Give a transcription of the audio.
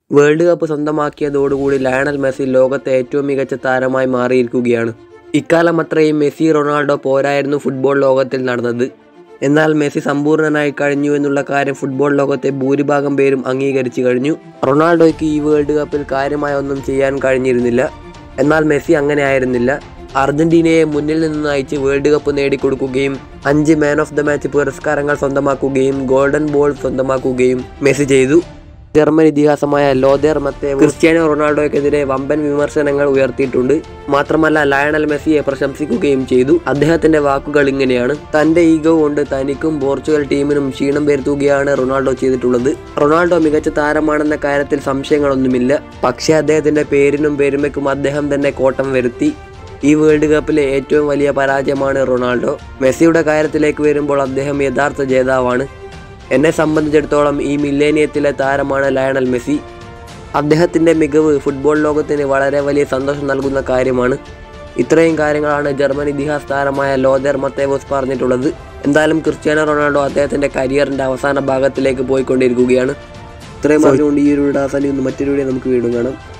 world cup സ്വന്തമാക്കിയതോടുകൂടി Lionel Messi ലോകത്തെ ഏറ്റവും മികച്ച താരമായി മാറിയിരിക്കുകയാണ് ഇക്കാലം അത്രയും മെസ്സി റൊണാൾഡോ പോരായിരുന്നു ഫുട്ബോൾ ലോകത്തിൽ നടന്നത് എന്നാൽ മെസ്സി സമ്പൂർണ്ണനായി കഴിഞ്ഞു എന്നുള്ള കാര്യം ഫുട്ബോൾ ലോകത്തെ ഭൂരിഭാഗം പേരും അംഗീകരിച്ചു കഴിഞ്ഞു റൊണാൾഡോയ്ക്ക് ഈ വേൾഡ് കപ്പിൽ കാര്യമായ ഒന്നും ചെയ്യാൻ കഴിഞ്ഞിരുന്നില്ല എന്നാൽ മെസ്സി അങ്ങനെ ആയിരുന്നില്ല അർജന്റീനയെ മുന്നിൽ നിന്ന് നയിച്ച് വേൾഡ് കപ്പ് നേടിക്കൊടുക്കുകയും അഞ്ച് മാൻ ഓഫ് ദ മാച്ച് പുരസ്കാരങ്ങൾ സ്വന്തമാക്കുകയും ഗോൾഡൻ ബോൾ സ്വന്തമാക്കുകയും മെസ്സി ചെയ്തു ജർമ്മൻ ഇതിഹാസമായ ലോദേർ മത്തെ ക്രിസ്ത്യാനോ റൊണാൾഡോയ്ക്കെതിരെ വമ്പൻ വിമർശനങ്ങൾ ഉയർത്തിയിട്ടുണ്ട് മാത്രമല്ല ലയണൽ മെസ്സിയെ പ്രശംസിക്കുകയും ചെയ്തു അദ്ദേഹത്തിന്റെ വാക്കുകൾ ഇങ്ങനെയാണ് തന്റെ ഈഗോ കൊണ്ട് തനിക്കും പോർച്ചുഗൽ ടീമിനും ക്ഷീണം വരുത്തുകയാണ് റൊണാൾഡോ ചെയ്തിട്ടുള്ളത് റൊണാൾഡോ മികച്ച താരമാണെന്ന കാര്യത്തിൽ സംശയങ്ങളൊന്നുമില്ല പക്ഷേ അദ്ദേഹത്തിന്റെ പേരിനും പെരുമയ്ക്കും അദ്ദേഹം തന്നെ കോട്ടം വരുത്തി ഈ വേൾഡ് കപ്പിലെ ഏറ്റവും വലിയ പരാജയമാണ് റൊണാൾഡോ മെസ്സിയുടെ കാര്യത്തിലേക്ക് വരുമ്പോൾ അദ്ദേഹം യഥാർത്ഥ ജേതാവാണ് എന്നെ സംബന്ധിച്ചിടത്തോളം ഈ മില്ലേനിയത്തിലെ താരമാണ് ലയണൽ മെസ്സി അദ്ദേഹത്തിൻ്റെ മികവ് ഫുട്ബോൾ ലോകത്തിന് വളരെ വലിയ സന്തോഷം നൽകുന്ന കാര്യമാണ് ഇത്രയും കാര്യങ്ങളാണ് ജർമ്മൻ ഇതിഹാസ താരമായ ലോദർ മത്തേവോസ് പറഞ്ഞിട്ടുള്ളത് എന്തായാലും ക്രിസ്ത്യാനോ റൊണാൾഡോ അദ്ദേഹത്തിൻ്റെ കരിയറിൻ്റെ അവസാന ഭാഗത്തിലേക്ക് പോയിക്കൊണ്ടിരിക്കുകയാണ് ഇത്രയും പറഞ്ഞുകൊണ്ട് ഈ ഒരു ഇടാസലി മറ്റൊരു വീഡിയോ നമുക്ക് വീണ്ടും കാണാം